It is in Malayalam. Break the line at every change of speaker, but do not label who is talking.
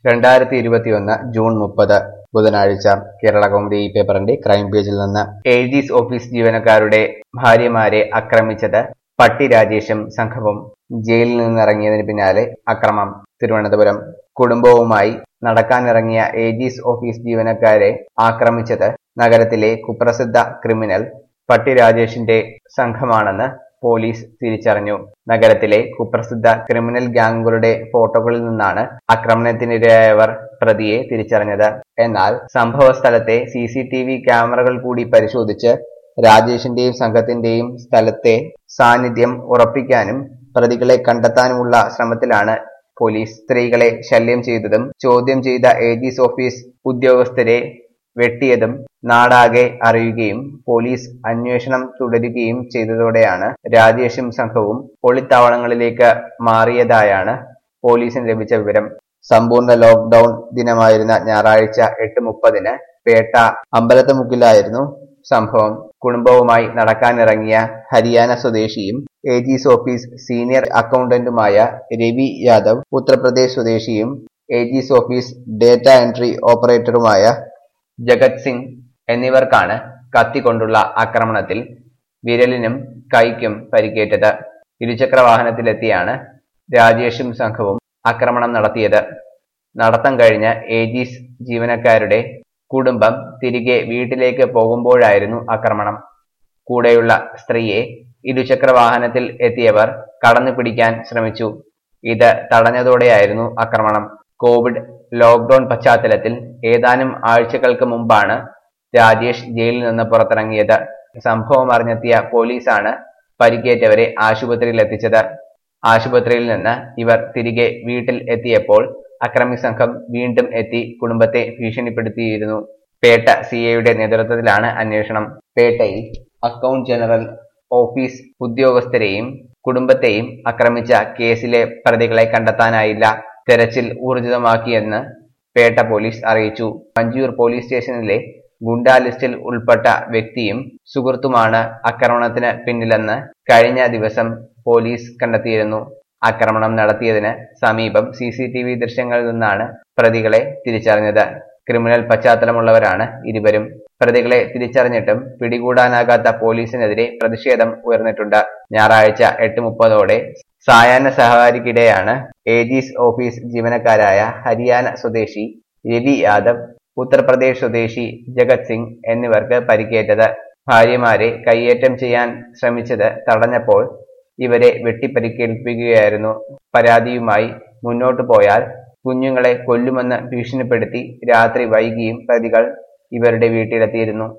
രണ്ടായിരത്തി ഇരുപത്തിയൊന്ന് ജൂൺ മുപ്പത് ബുധനാഴ്ച കേരള കൗമുദി ഈ പേപ്പറിന്റെ ക്രൈം പേജിൽ നിന്ന് എയ്ഡീസ് ഓഫീസ് ജീവനക്കാരുടെ ഭാര്യമാരെ ആക്രമിച്ചത് പട്ടി രാജേഷും സംഘവും ജയിലിൽ നിന്നിറങ്ങിയതിന് പിന്നാലെ അക്രമം തിരുവനന്തപുരം കുടുംബവുമായി നടക്കാനിറങ്ങിയ ഏജീസ് ഓഫീസ് ജീവനക്കാരെ ആക്രമിച്ചത് നഗരത്തിലെ കുപ്രസിദ്ധ ക്രിമിനൽ പട്ടി രാജേഷിന്റെ സംഘമാണെന്ന് പോലീസ് തിരിച്ചറിഞ്ഞു നഗരത്തിലെ കുപ്രസിദ്ധ ക്രിമിനൽ ഗ്യാങ്ങുകളുടെ ഫോട്ടോകളിൽ നിന്നാണ് ആക്രമണത്തിനിരയായവർ പ്രതിയെ തിരിച്ചറിഞ്ഞത് എന്നാൽ സംഭവ സ്ഥലത്തെ സി സി ടി വി ക്യാമറകൾ കൂടി പരിശോധിച്ച് രാജേഷിന്റെയും സംഘത്തിന്റെയും സ്ഥലത്തെ സാന്നിധ്യം ഉറപ്പിക്കാനും പ്രതികളെ കണ്ടെത്താനുമുള്ള ശ്രമത്തിലാണ് പോലീസ് സ്ത്രീകളെ ശല്യം ചെയ്തതും ചോദ്യം ചെയ്ത ഏജീസ് ഓഫീസ് ഉദ്യോഗസ്ഥരെ വെട്ടിയതും നാടാകെ അറിയുകയും പോലീസ് അന്വേഷണം തുടരുകയും ചെയ്തതോടെയാണ് രാജേഷും സംഘവും ഒളിത്താവളങ്ങളിലേക്ക് മാറിയതായാണ് പോലീസിന് ലഭിച്ച വിവരം സമ്പൂർണ്ണ ലോക്ക്ഡൌൺ ദിനമായിരുന്ന ഞായറാഴ്ച എട്ട് മുപ്പതിന് പേട്ട അമ്പലത്തുമുക്കിലായിരുന്നു സംഭവം കുടുംബവുമായി നടക്കാനിറങ്ങിയ ഹരിയാന സ്വദേശിയും ഏജീസ് ഓഫീസ് സീനിയർ അക്കൗണ്ടന്റുമായ രവി യാദവ് ഉത്തർപ്രദേശ് സ്വദേശിയും ഏജീസ് ഓഫീസ് ഡേറ്റ എൻട്രി ഓപ്പറേറ്ററുമായ ജഗത് സിംഗ് എന്നിവർക്കാണ് കത്തിക്കൊണ്ടുള്ള ആക്രമണത്തിൽ വിരലിനും കൈക്കും പരിക്കേറ്റത് ഇരുചക്ര വാഹനത്തിലെത്തിയാണ് രാജേഷും സംഘവും ആക്രമണം നടത്തിയത് നടത്തം കഴിഞ്ഞ ഏജീസ് ജീവനക്കാരുടെ കുടുംബം തിരികെ വീട്ടിലേക്ക് പോകുമ്പോഴായിരുന്നു ആക്രമണം കൂടെയുള്ള സ്ത്രീയെ ഇരുചക്ര വാഹനത്തിൽ എത്തിയവർ കടന്നു പിടിക്കാൻ ശ്രമിച്ചു ഇത് തടഞ്ഞതോടെയായിരുന്നു ആക്രമണം കോവിഡ് ലോക്ക്ഡൌൺ പശ്ചാത്തലത്തിൽ ഏതാനും ആഴ്ചകൾക്ക് മുമ്പാണ് രാജേഷ് ജയിലിൽ നിന്ന് പുറത്തിറങ്ങിയത് സംഭവം അറിഞ്ഞെത്തിയ പോലീസാണ് പരിക്കേറ്റവരെ ആശുപത്രിയിൽ എത്തിച്ചത് ആശുപത്രിയിൽ നിന്ന് ഇവർ തിരികെ വീട്ടിൽ എത്തിയപ്പോൾ അക്രമി സംഘം വീണ്ടും എത്തി കുടുംബത്തെ ഭീഷണിപ്പെടുത്തിയിരുന്നു പേട്ട സി ഐയുടെ നേതൃത്വത്തിലാണ് അന്വേഷണം പേട്ടയിൽ അക്കൗണ്ട് ജനറൽ ഓഫീസ് ഉദ്യോഗസ്ഥരെയും കുടുംബത്തെയും ആക്രമിച്ച കേസിലെ പ്രതികളെ കണ്ടെത്താനായില്ല തെരച്ചിൽ ഊർജിതമാക്കിയെന്ന് പേട്ട പോലീസ് അറിയിച്ചു മഞ്ചൂർ പോലീസ് സ്റ്റേഷനിലെ ഗുണ്ടാ ലിസ്റ്റിൽ ഉൾപ്പെട്ട വ്യക്തിയും സുഹൃത്തുമാണ് ആക്രമണത്തിന് പിന്നിലെന്ന് കഴിഞ്ഞ ദിവസം പോലീസ് കണ്ടെത്തിയിരുന്നു ആക്രമണം നടത്തിയതിന് സമീപം സി സി ടി വി ദൃശ്യങ്ങളിൽ നിന്നാണ് പ്രതികളെ തിരിച്ചറിഞ്ഞത് ക്രിമിനൽ പശ്ചാത്തലമുള്ളവരാണ് ഇരുവരും പ്രതികളെ തിരിച്ചറിഞ്ഞിട്ടും പിടികൂടാനാകാത്ത പോലീസിനെതിരെ പ്രതിഷേധം ഉയർന്നിട്ടുണ്ട് ഞായറാഴ്ച എട്ട് മുപ്പതോടെ സായാഹ്ന സഹകാരിക്കിടെയാണ് ഏജീസ് ഓഫീസ് ജീവനക്കാരായ ഹരിയാന സ്വദേശി രവി യാദവ് ഉത്തർപ്രദേശ് സ്വദേശി ജഗത് സിംഗ് എന്നിവർക്ക് പരിക്കേറ്റത് ഭാര്യമാരെ കയ്യേറ്റം ചെയ്യാൻ ശ്രമിച്ചത് തടഞ്ഞപ്പോൾ ഇവരെ വെട്ടിപ്പരിക്കേൽപ്പിക്കുകയായിരുന്നു പരാതിയുമായി മുന്നോട്ടു പോയാൽ കുഞ്ഞുങ്ങളെ കൊല്ലുമെന്ന് ഭീഷണിപ്പെടുത്തി രാത്രി വൈകിയും പ്രതികൾ ഇവരുടെ വീട്ടിലെത്തിയിരുന്നു